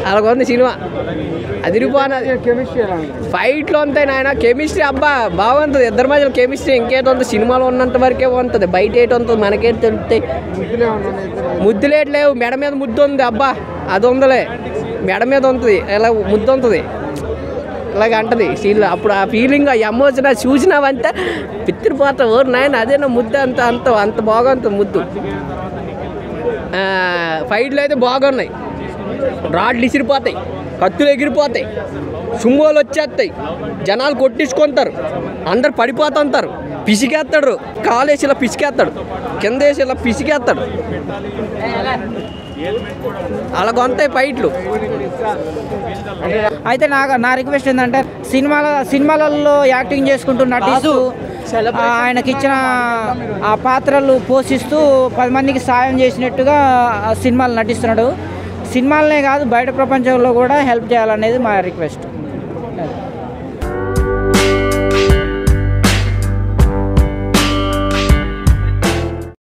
అలాగ ఉంది cinema అదిరిపోనది chemistry ఎలా ఉంది ఫైట్లో అంతే నాయన కెమిస్ట్రీ అబ్బా బాగుంటుంది ఇద్దరి మధ్యలో కెమిస్ట్రీ ఇంకేదో ఉంటుంది సినిమాలో ఉన్నంత వరకే ఉంటుంది బయట ఏంటి ఉంటుంది మనకేం తెలుస్తాయి ముద్దులే ఉన్నాను ఇద్దరు ముద్దులేట్ లేవు మెడ మీద ముద్దు ఉంది అబ్బా అది ఉందలే మెడ మీద ఉంటుంది ఇలా ముద్దు ఉంటుంది ఇలాగ అంటది సీన్లో అప్పుడు ఆ ఫీలింగ్ ఆ ఎమోషన్ అది చూసినావంటే పిత్తిరిపోతావు ఓరు నాయన అదే నా ముద్దు అంత అంత అంత బాగుంటుంది ముద్దు ఆ, ఫైట్లు అయితే బాగున్నాయి రాడ్లు ఇసిరిపోతాయి కత్తులు ఎగిరిపోతాయి సుమ్మోలు వచ్చేస్తాయి జనాలు కొట్టించుకుంటారు అందరు పడిపోతుంటారు పిసికేస్తాడు కాలేసి ఇలా పిసికేస్తాడు కింద వేసి ఇలా పిసికేస్తాడు అలా కొంతాయి ఫైట్లు అయితే నాకు నా రిక్వెస్ట్ ఏంటంటే సినిమాల సినిమాలలో యాక్టింగ్ చేసుకుంటూ నటిస్తూ ఆ, ఆయనకి ఇచ్చిన ఆ పాత్రలు పోషిస్తూ పది మందికి సాయం చేసినట్టుగా ఆ సినిమాలు నటిస్తున్నాడు సినిమాలనే కాదు బయట ప్రపంచంలో కూడా హెల్ప్ చేయాలనేది మా రిక్వెస్ట్